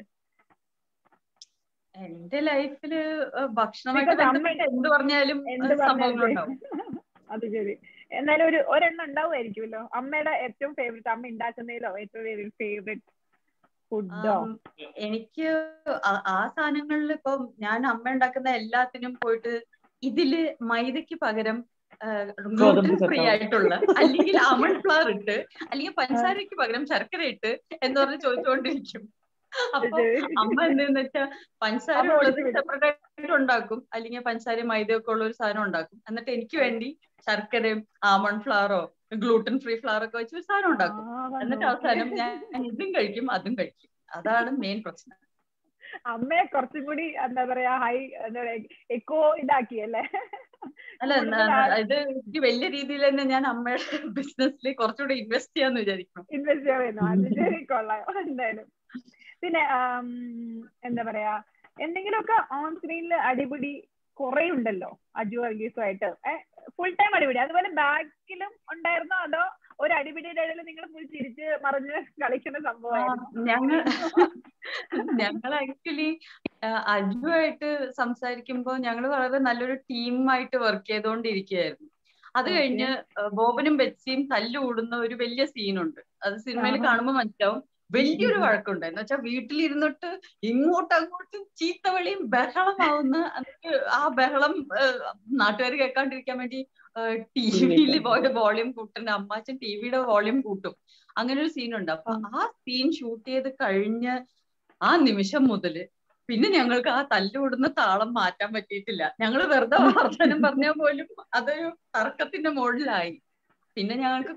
എന്റെ ലൈഫില് ഭക്ഷണമായിട്ട് ബന്ധപ്പെട്ട് എന്ത് പറഞ്ഞാലും സംഭവങ്ങളുണ്ടാവും അത് ശരി എന്നാലും ഒരു ഒരെണ്ണം ഉണ്ടാവുമായിരിക്കുമല്ലോ അമ്മയുടെ ഏറ്റവും ഫേവറേറ്റ് അമ്മ ഉണ്ടാക്കുന്നതിലോ ഏറ്റവും ഫേവറേറ്റ് ഫുഡോ എനിക്ക് ആ സാധനങ്ങളിൽ ഇപ്പം ഞാൻ അമ്മ ഉണ്ടാക്കുന്ന എല്ലാത്തിനും പോയിട്ട് ഇതില് മൈദയ്ക്ക് പകരം ഗ്ലൂട്ടൻ ഫ്രീ ആയിട്ടുള്ള അല്ലെങ്കിൽ അമൺ ഫ്ലവർ ഇട്ട് അല്ലെങ്കിൽ പഞ്ചസാരയ്ക്ക് പകരം ശർക്കര ഇട്ട് എന്ന് പറഞ്ഞ് ചോദിച്ചുകൊണ്ടിരിക്കും അപ്പൊ അമ്മ എന്തെന്ന് വെച്ചാൽ പഞ്ചസാര ഉള്ളത് സെപ്പറേറ്റ് ആയിട്ട് ഉണ്ടാക്കും അല്ലെങ്കിൽ പഞ്ചസാരയും മൈദയൊക്കെ ഉള്ള ഒരു സാധനം ഉണ്ടാക്കും എന്നിട്ട് എനിക്ക് വേണ്ടി ശർക്കരയും ആമൺ ഫ്ലവറോ ഗ്ലൂട്ടൻ ഫ്രീ ഫ്ലവർ ഒക്കെ വെച്ച് ഒരു സാധനം ഉണ്ടാക്കും എന്നിട്ട് അവസാനം ഞാൻ ഇതും കഴിക്കും അതും കഴിക്കും അതാണ് മെയിൻ പ്രശ്നം അമ്മയെ കുറച്ചും കൂടി എന്താ പറയാ ഹൈ എന്താ പറയാ എക്കോ ഇതാക്കിയല്ലേ അല്ല ഇത് എനിക്ക് വലിയ രീതിയിൽ തന്നെ ഞാൻ അമ്മയുടെ ബിസിനസ്സിൽ കുറച്ചുകൂടി ഇൻവെസ്റ്റ് ചെയ്യാന്ന് വിചാരിക്കണം ഇൻവെസ്റ്റ് ചെയ്യാൻ അത് ശരി കൊള്ളാം എന്തായാലും പിന്നെ എന്താ പറയാ എന്തെങ്കിലുമൊക്കെ ഓൺ സ്ക്രീനിൽ അടിപിടി കുറെ ഉണ്ടല്ലോ അജു വർഗീസുമായിട്ട് ഫുൾ ടൈം അടിപിടി അതുപോലെ ബാക്കിലും ഉണ്ടായിരുന്നോ അതോ ഒരു അടിപിടിയുടെ ഇടയിൽ നിങ്ങൾ ഫുൾ ചിരിച്ച് മറിഞ്ഞ് കളിക്കുന്ന സംഭവമായിരുന്നു ഞങ്ങൾ ഞങ്ങൾ ആക്ച്വലി അജുവായിട്ട് സംസാരിക്കുമ്പോൾ ഞങ്ങൾ വളരെ നല്ലൊരു ടീമായിട്ട് വർക്ക് ചെയ്തുകൊണ്ടിരിക്കുകയായിരുന്നു അത് കഴിഞ്ഞ് ബോബനും ബെറ്റ്സിയും തല്ലുകൂടുന്ന ഒരു വലിയ സീനുണ്ട് അത് സിനിമയിൽ കാണുമ്പോൾ മനസ്സിലാവും വലിയൊരു വഴക്കുണ്ട് എന്ന് വെച്ചാൽ വീട്ടിലിരുന്നിട്ട് ഇങ്ങോട്ടും അങ്ങോട്ടും ചീത്തവിളിയും ബഹളമാവുന്ന ആ ബഹളം നാട്ടുകാർ കേൾക്കാണ്ടിരിക്കാൻ വേണ്ടി ടി വിയിൽ വോളിയം കൂട്ടുന്ന അമ്മാച്ചൻ ടി വിയുടെ വോളിയം കൂട്ടും അങ്ങനെ ഒരു സീനുണ്ട് അപ്പൊ ആ സീൻ ഷൂട്ട് ചെയ്ത് കഴിഞ്ഞ് ആ നിമിഷം മുതല് പിന്നെ ഞങ്ങൾക്ക് ആ തല്ലുകൂടുന്ന താളം മാറ്റാൻ പറ്റിയിട്ടില്ല ഞങ്ങൾ വെറുതെ വർത്തമാനം പറഞ്ഞാൽ പോലും അതൊരു തർക്കത്തിന്റെ മുകളിലായി പിന്നെ ഞങ്ങൾക്ക്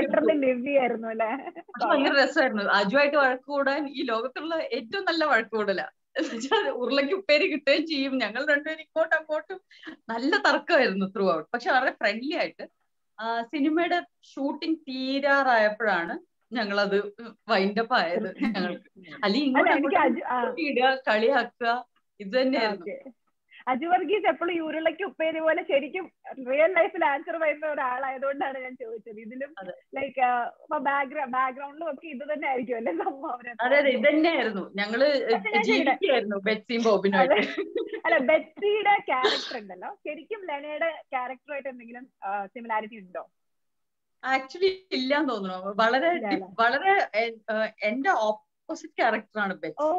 ഭയങ്കര രസമായിരുന്നു അജുവായിട്ട് വഴക്ക് കൂടാൻ ഈ ലോകത്തുള്ള ഏറ്റവും നല്ല വഴക്ക് കൂടല ഉരുളയ്ക്ക് ഉപ്പേരി കിട്ടുകയും ചെയ്യും ഞങ്ങൾ രണ്ടുപേരും ഇങ്ങോട്ടും അങ്ങോട്ടും നല്ല തർക്കമായിരുന്നു ത്രൂ ഔട്ട് പക്ഷെ വളരെ ഫ്രണ്ട്ലി ആയിട്ട് സിനിമയുടെ ഷൂട്ടിംഗ് തീരാറായപ്പോഴാണ് ഞങ്ങളത് വൈൻഡപ്പ് ആയത് ഞങ്ങൾക്ക് അല്ലെങ്കിൽ ഇങ്ങോട്ട് ഇടുക കളിയാക്കുക ഇത് തന്നെയായിരുന്നു അജു വർഗീസ് എപ്പോഴും ഉരുളയ്ക്ക് ഉപ്പേരി പോലെ ശരിക്കും റിയൽ ലൈഫിൽ ആൻസർ പറയുന്ന ഒരാളായതുകൊണ്ടാണ് ഞാൻ ചോദിച്ചത് ഇതിലും ലൈക്ക് ബാക്ക്ഗ്രൗണ്ടിലും ഒക്കെ ഇത് തന്നെ ആയിരിക്കും അല്ലേ സംഭവം അതെ അതെ ഇത് തന്നെയായിരുന്നു ഞങ്ങള് ജീവിക്കുകയായിരുന്നു ബെറ്റ്സിയും ബോബിനും അല്ല ബെറ്റ്സിയുടെ ക്യാരക്ടർ ഉണ്ടല്ലോ ശരിക്കും ലെനയുടെ ക്യാരക്ടറുമായിട്ട് എന്തെങ്കിലും സിമിലാരിറ്റി ഉണ്ടോ ആക്ച്വലി ഇല്ലാന്ന് തോന്നുന്നു വളരെ വളരെ എന്റെ ഓപ്പോസിറ്റ് ക്യാരക്ടറാണ്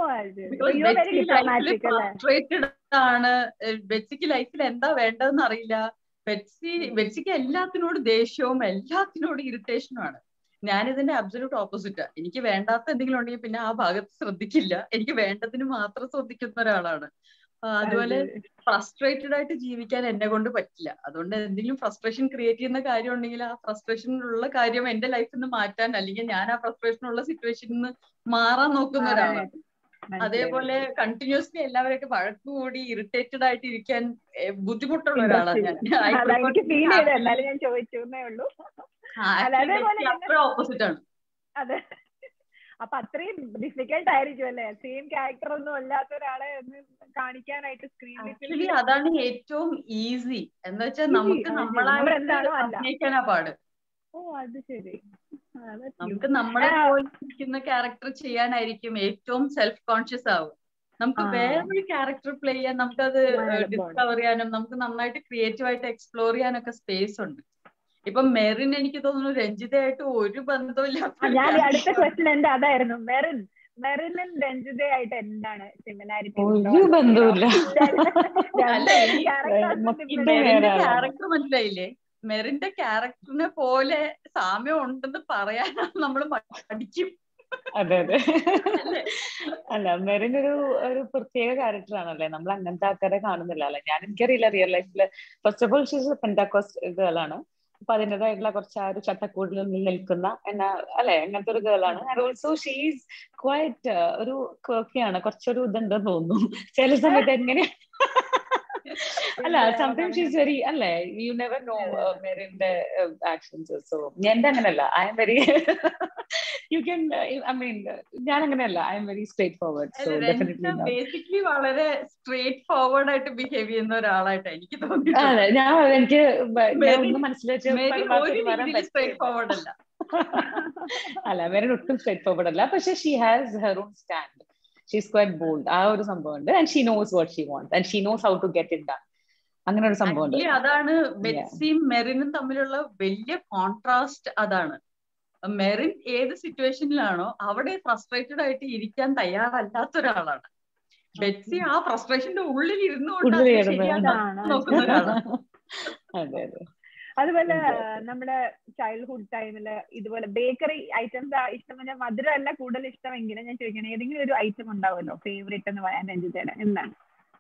ഫ്രസ്ട്രേറ്റഡ് ആണ് ബെറ്റ്സിക്ക് ലൈഫിൽ എന്താ വേണ്ടതെന്ന് അറിയില്ല ബെറ്റ്സി ബെറ്റ്സിക്ക് എല്ലാത്തിനോട് ദേഷ്യവും എല്ലാത്തിനോട് ഇറിറ്റേഷനും ആണ് ഞാൻ ഇതിന്റെ അബ്സല്യൂട്ട് ഓപ്പോസിറ്റാ എനിക്ക് വേണ്ടാത്ത എന്തെങ്കിലും ഉണ്ടെങ്കിൽ പിന്നെ ആ ഭാഗത്ത് ശ്രദ്ധിക്കില്ല എനിക്ക് വേണ്ടതിന് മാത്രം ശ്രദ്ധിക്കുന്ന ഒരാളാണ് അതുപോലെ ഫ്രസ്ട്രേറ്റഡ് ആയിട്ട് ജീവിക്കാൻ എന്നെ കൊണ്ട് പറ്റില്ല അതുകൊണ്ട് എന്തെങ്കിലും ഫ്രസ്ട്രേഷൻ ക്രിയേറ്റ് ചെയ്യുന്ന കാര്യം ഉണ്ടെങ്കിൽ ആ ഫ്രസ്ട്രേഷനിലുള്ള കാര്യം എന്റെ ലൈഫിൽ നിന്ന് മാറ്റാൻ അല്ലെങ്കിൽ ഞാൻ ആ ഫ്രസ്ട്രേഷനുള്ള സിറ്റുവേഷനിൽ നിന്ന് മാറാൻ നോക്കുന്ന ഒരാളാണ് അതേപോലെ കണ്ടിന്യൂസ്ലി എല്ലാവരെയൊക്കെ വഴക്ക് കൂടി ഇറിറ്റേറ്റഡ് ആയിട്ട് ഇരിക്കാൻ ബുദ്ധിമുട്ടുള്ള ഒരാളാണ് ഞാൻ ചോദിച്ചേ ഉള്ളൂ ഓപ്പോസിറ്റ് ആണ് അതെ അപ്പൊ അത്രയും ഡിഫിക്കൽട്ട് ആയിരിക്കും അല്ലേ സെയിം ക്യാരക്ടർ ഒന്നും അല്ലാത്ത ഒരാളെ ഒന്ന് കാണിക്കാനായിട്ട് സ്ക്രീനിൽ അതാണ് ഏറ്റവും ഈസി എന്ന് വെച്ചാൽ നമുക്ക് നമ്മളായിട്ട് അഭിനയിക്കാനാ പാട് ഓ അത് ശരി നമുക്ക് നമ്മളെ പോലിരിക്കുന്ന ക്യാരക്ടർ ചെയ്യാനായിരിക്കും ഏറ്റവും സെൽഫ് കോൺഷ്യസ് ആവും നമുക്ക് വേറൊരു ക്യാരക്ടർ പ്ലേ ചെയ്യാൻ നമുക്കത് ഡിസ്കവർ ചെയ്യാനും നമുക്ക് നന്നായിട്ട് ക്രിയേറ്റീവ് ആയിട്ട് എക്സ്പ്ലോർ ചെയ്യാനൊക്കെ സ്പേസ് ഉണ്ട് ഇപ്പൊ മെറിൻ എനിക്ക് തോന്നുന്നു രഞ്ജിതയായിട്ട് ഒരു ബന്ധമില്ല ഞാൻ അടുത്ത ക്വസ്റ്റ്യൻ എന്റെ അതായിരുന്നു മെറിൻ മെറിനും രഞ്ജിതയായിട്ട് എന്താണ് സിമിലാരിറ്റി ഒരു ബന്ധവുമില്ല ക്യാരക്ടർ മനസ്സിലായില്ലേ മെറിന്റെ ക്യാരക്ടറിനെ പോലെ സാമ്യം ഉണ്ടെന്ന് പറയാനാണ് നമ്മൾ പഠിക്കും അതെ അതെ അല്ല മെറിൻ ഒരു ഒരു പ്രത്യേക ക്യാരക്ടർ ആണല്ലേ നമ്മൾ അങ്ങനത്തെ ആൾക്കാരെ കാണുന്നില്ല അല്ലെ ഞാൻ എനിക്കറിയില്ല റിയൽ ലൈഫില് first of all she's Pentecost girl ആണ് അപ്പൊ അതിൻ്റെതായിട്ടുള്ള കുറച്ച് ആ ഒരു ചട്ടക്കൂടിൽ നിൽക്കുന്ന എന്നാ അല്ലെ അങ്ങനത്തെ ഒരു ഗേൾ ആണ് ആൻഡ് ഓൾസോ ഷീസ് ക്വൈറ്റ് ഒരു ക്വർക്കിയാണ് കുറച്ചൊരു ഇതുണ്ടെന്ന് തോന്നുന്നു ചില സമയത്ത് എങ്ങനെ അല്ല സംതിങ് ഷീസ് വെരി അല്ലേ യു നെവർ നോ മെറിന്റെ ആക്ഷൻസ് സോ എന്റെ അങ്ങനല്ല I'm very you can I mean ഞാൻ അങ്ങനെയല്ല I'm very straightforward so definitely basically വളരെ സ്ട്രേറ്റ് ഫോർവേഡ് ആയിട്ട് ബിഹേവ് ചെയ്യുന്ന ഒരാളായിട്ടാണ് എനിക്ക് തോന്നി അതെ ഞാൻ എനിക്ക് ഞാൻ ഒന്ന് മനസ്സിലാക്കി സ്ട്രേറ്റ് ഫോർവേഡ് അല്ല അല്ല മെറിൻ ഒട്ടും സ്ട്രേറ്റ് ഫോർവേഡ് അല്ല പക്ഷെ she has her own stand she's quite bold ആ ഒരു സംഭവം ഉണ്ട് and she knows what she want and she knows how to get it done അങ്ങനെ ഒരു സംഭവം ഉണ്ട് അതാണ് ബെറ്റ്സിയും മെറിനും തമ്മിലുള്ള വലിയ കോൺട്രാസ്റ്റ് അതാണ് മെറിൻ ഏത് സിറ്റുവേഷനിലാണോ അവിടെ ഫ്രസ്ട്രേറ്റഡ് ആയിട്ട് ഇരിക്കാൻ തയ്യാറല്ലാത്ത ഒരാളാണ് ബെറ്റ്സി ആ ഫ്രസ്ട്രേഷന്റെ ഉള്ളിൽ ഇരുന്നുകൊണ്ട് നോക്കുന്ന ഒരാളാണ് അതെ അതെ അതുപോലെ നമ്മുടെ ചൈൽഡ്ഹുഡ് ടൈമില് ഇതുപോലെ ബേക്കറി ഐറ്റംസ് ഇഷ്ടം മധുരം അല്ല കൂടുതൽ ഇഷ്ടമെങ്കിലും ഞാൻ ചോദിക്കണം ഏതെങ്കിലും ഒരു ഐറ്റം ഉണ്ടാവുമല്ലോ ഫേവറേറ്റ് എന്ന് പറയാൻ രഞ്ജിതയുടെ എന്താണ്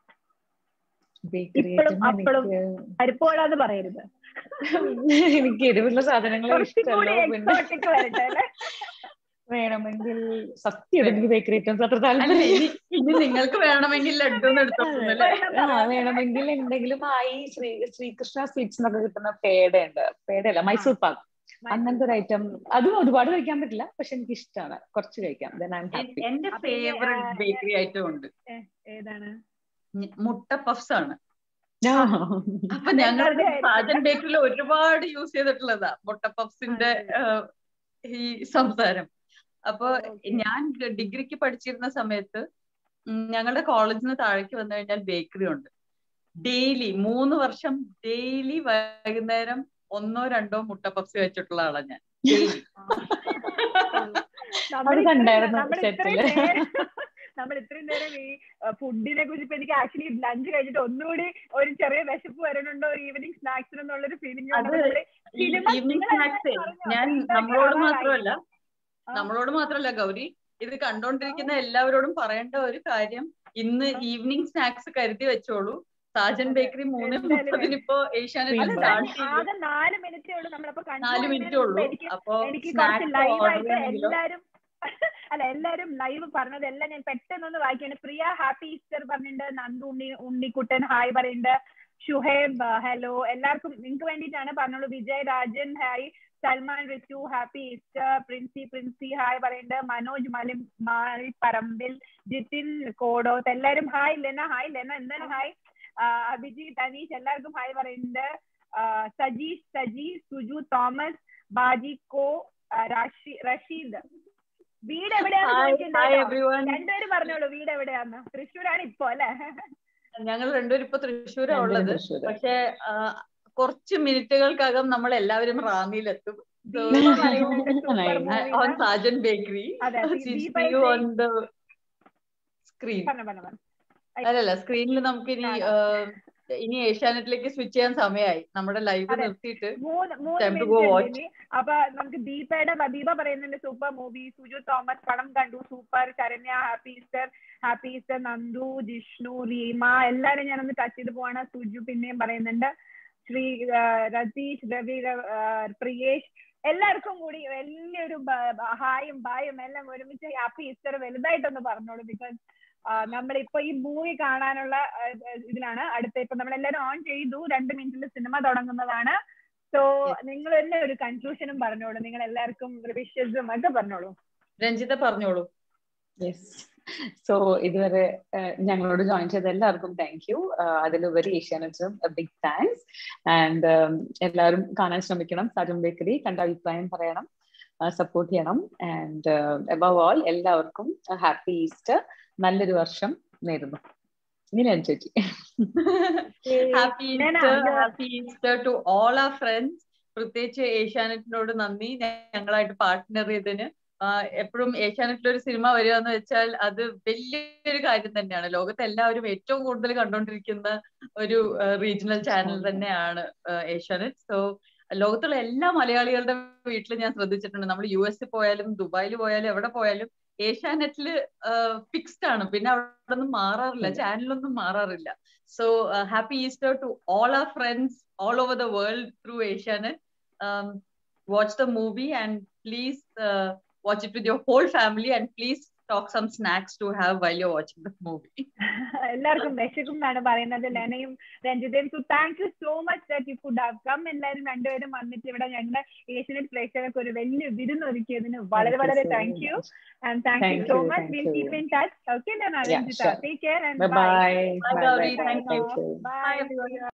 ഇപ്പോഴും അപ്പോഴും പരിപ്പോഴാന്ന് പറയരുത് എനിക്ക് എരിവുള്ള സാധനങ്ങൾ ഇഷ്ടമല്ലോ പിന്നെ വേണമെങ്കിൽ സത്യം എനിക്ക് ബേക്കറി ഐറ്റംസ് അത്ര താല്പര്യം ഇനി നിങ്ങൾക്ക് വേണമെങ്കിൽ ലഡു ആ വേണമെങ്കിൽ എന്തെങ്കിലും ആയി ശ്രീ ശ്രീകൃഷ്ണ സ്വീറ്റ്സ് എന്നൊക്കെ കിട്ടുന്ന പേട ഉണ്ട് പേടയല്ല മൈസൂർ പാക്ക് അങ്ങനത്തെ ഒരു ഐറ്റം അതും ഒരുപാട് കഴിക്കാൻ പറ്റില്ല പക്ഷെ എനിക്ക് ഇഷ്ടമാണ് കുറച്ച് കഴിക്കാം ദെൻ ഐ എം ഹാപ്പി എന്റെ ഫേവറേറ്റ് ബേക്കറി ഐറ്റം ഉണ്ട് ഏതാണ് മുട്ട പഫ്സ് ആണ് അപ്പൊ ഞങ്ങൾ സാജൻ ബേക്കറിൽ ഒരുപാട് യൂസ് ചെയ്തിട്ടുള്ളതാ മുട്ട പഫ്സിന്റെ ഈ സംസാരം അപ്പൊ ഞാൻ ഡിഗ്രിക്ക് പഠിച്ചിരുന്ന സമയത്ത് ഞങ്ങളുടെ കോളേജിൽ നിന്ന് താഴേക്ക് വന്നു കഴിഞ്ഞാൽ ബേക്കറി ഉണ്ട് ഡെയിലി മൂന്ന് വർഷം ഡെയിലി വൈകുന്നേരം ഒന്നോ രണ്ടോ മുട്ട പപ്സ് വെച്ചിട്ടുള്ള ആളാ ഞാൻ നമ്മൾ ഇത്രയും നേരം ഈ ഫുഡിനെ കുറിച്ച് ഇപ്പൊ എനിക്ക് ആക്ച്വലി ലഞ്ച് കഴിഞ്ഞിട്ട് ഒന്നുകൂടി ഒരു ചെറിയ വിശപ്പ് വരണുണ്ടോ ഒരു ഈവനിങ് സ്നാക്സിന് എന്നുള്ളൊരു ഫീലിംഗ് ഈവനിങ് സ്നാക്സ് ഞാൻ നമ്മളോട് മാത്രമല്ല നമ്മളോട് മാത്രമല്ല ഗൗരി ഇത് കണ്ടോണ്ടിരിക്കുന്ന എല്ലാവരോടും പറയേണ്ട ഒരു കാര്യം ഇന്ന് ഈവനിങ് സ്നാക്സ് കരുതി വെച്ചോളൂ സാജൻ ബേക്കറി മൂന്ന് മുപ്പതിന് ഇപ്പോ ഏഷ്യാനെറ്റ് ആകെ നാല് മിനിറ്റേ ഉള്ളൂ നമ്മളപ്പോ നാല് മിനിറ്റേ ഉള്ളൂ അപ്പൊ എനിക്ക് കുറച്ച് ലൈവായിട്ട് എല്ലാരും അല്ല എല്ലാരും ലൈവ് പറഞ്ഞതെല്ലാം ഞാൻ പെട്ടെന്നൊന്ന് വായിക്കാണ് പ്രിയ ഹാപ്പി ഈസ്റ്റർ പറഞ്ഞിട്ടുണ്ട് നന്ദു ഉണ്ണി ഉണ്ണിക്കുട്ടൻ ഹായ് പറയുന്നുണ്ട് ഷുഹേബ് ഹലോ എല്ലാവർക്കും നിങ്ങൾക്ക് വേണ്ടിയിട്ടാണ് പറഞ്ഞോളൂ Vijay Rajan hi Salman Richu happy Easter Princy Princy hi പറയുന്നുണ്ട് മനോജ് മലി മാളിപ്പറമ്പിൽ ജിതിൻ കോടോത്ത് എല്ലാരും ഹായ് ലെന ഹായ് ലെന എന്താണ് ഹായ് അഭിജിത്ത് അനീഷ് എല്ലാവർക്കും ഹായ് പറയുന്നുണ്ട് സജീഷ് സജി സുജു തോമസ് ബാജി കോ റഷീദ് വീട് എവിടെയാന്ന് രണ്ടുപേര് പറഞ്ഞോളൂ വീട് എവിടെയാന്ന് തൃശ്ശൂരാണ് ഇപ്പൊ അല്ലെ ഞങ്ങൾ രണ്ടുപേരും ഇപ്പൊ തൃശ്ശൂരാ ഉള്ളത് പക്ഷെ കുറച്ച് മിനിറ്റുകൾക്കകം നമ്മൾ എല്ലാവരും റാന്നിയിലെത്തും on Sajan bakery on the screen അല്ലല്ല സ്ക്രീനിൽ നമുക്ക് ഇനി ഇനി ഏഷ്യാനെറ്റിലേക്ക് സ്വിച്ച് ചെയ്യാൻ സമയമായി നമ്മുടെ ലൈവ് നിർത്തിയിട്ട് അപ്പൊ നമുക്ക് ദീപയുടെ ദീപ പറയുന്നുണ്ട് സൂപ്പർ മൂവി സുജു തോമസ് പടം കണ്ടു super Saranya happy Easter happy Easter Nandu Jishnu Reema എല്ലാരും ഞാനൊന്ന് ടച്ച് ചെയ്ത് പോവാണ് സുജു പിന്നെയും പറയുന്നുണ്ട് ശ്രീ രതീഷ് രവി പ്രിയേഷ് എല്ലാവർക്കും കൂടി വലിയൊരു ഹായും ബായും എല്ലാം ഒരുമിച്ച് ഹാപ്പി ഈസ്റ്റർ വലുതായിട്ടൊന്ന് പറഞ്ഞോളൂ ബിക്കോസ് നമ്മളിപ്പോ ഈ മൂവി കാണാനുള്ള ഇതിലാണ് അടുത്ത ഇപ്പൊ നമ്മളെല്ലാരും ഓൺ ചെയ്തു രണ്ട് മിനിറ്റിൽ സിനിമ തുടങ്ങുന്നതാണ് സോ നിങ്ങൾ തന്നെ ഒരു കൺക്ലൂഷനും പറഞ്ഞോളൂ നിങ്ങൾ എല്ലാവർക്കും വിഷസും ഒക്കെ പറഞ്ഞോളൂ രഞ്ജിത പറഞ്ഞോളൂ യെസ് സോ ഇതുവരെ ഞങ്ങളോട് ജോയിൻ ചെയ്ത എല്ലാവർക്കും താങ്ക് യു അതിലുപരി ഏഷ്യാനെറ്റും ബിഗ് താങ്ക്സ് ആൻഡ് എല്ലാവരും കാണാൻ ശ്രമിക്കണം സാജൻ ബേക്കറി കണ്ട അഭിപ്രായം പറയണം സപ്പോർട്ട് ചെയ്യണം ആൻഡ് എബവ് ഓൾ എല്ലാവർക്കും ഹാപ്പി ഈസ്റ്റർ നല്ലൊരു വർഷം നേരുന്നു ഇങ്ങനെ ചേച്ചി happy Easter happy Easter to all our friends പ്രത്യേകിച്ച് ഏഷ്യാനെറ്റിനോട് നന്ദി ഞങ്ങളായിട്ട് പാർട്ട്ണർ ചെയ്തതിന് എപ്പോഴും ഏഷ്യാനെറ്റിൽ ഒരു സിനിമ വരിക എന്ന് വെച്ചാൽ അത് വലിയൊരു കാര്യം തന്നെയാണ് ലോകത്ത് എല്ലാവരും ഏറ്റവും കൂടുതൽ കണ്ടുകൊണ്ടിരിക്കുന്ന ഒരു റീജിയണൽ ചാനൽ തന്നെയാണ് ഏഷ്യാനെറ്റ് സോ ലോകത്തുള്ള എല്ലാ മലയാളികളുടെ വീട്ടിൽ ഞാൻ ശ്രദ്ധിച്ചിട്ടുണ്ട് നമ്മൾ യു എസ് പോയാലും ദുബായിൽ പോയാലും എവിടെ പോയാലും ഏഷ്യാനെറ്റില് ഫിക്സ്ഡ് ആണ് പിന്നെ അവിടെ ഒന്നും മാറാറില്ല ചാനലൊന്നും മാറാറില്ല so happy Easter to all our friends all over the world through Asianet watch the movie and please watch it with your whole family and please talk some snacks to have while you watching the movie എല്ലാവർക്കും വിശക്കും എന്നാണ് പറയുന്നത് ലെനയും രഞ്ജിതയും so thank you so much that you could have come എല്ലാവരും രണ്ടുപേരും വന്നിട്ട് ഇവിടെ ഞങ്ങളുടെ ഏഷ്യനെറ്റ് പ്രേക്ഷകർക്ക് ഒരു വലിയ വിരുന്ന് ഒരുക്കിയതിന് വളരെ വളരെ thank you and thank you so much will keep in touch okay Ranjitha take care and bye Bye, Gauri. Bye Thank you. By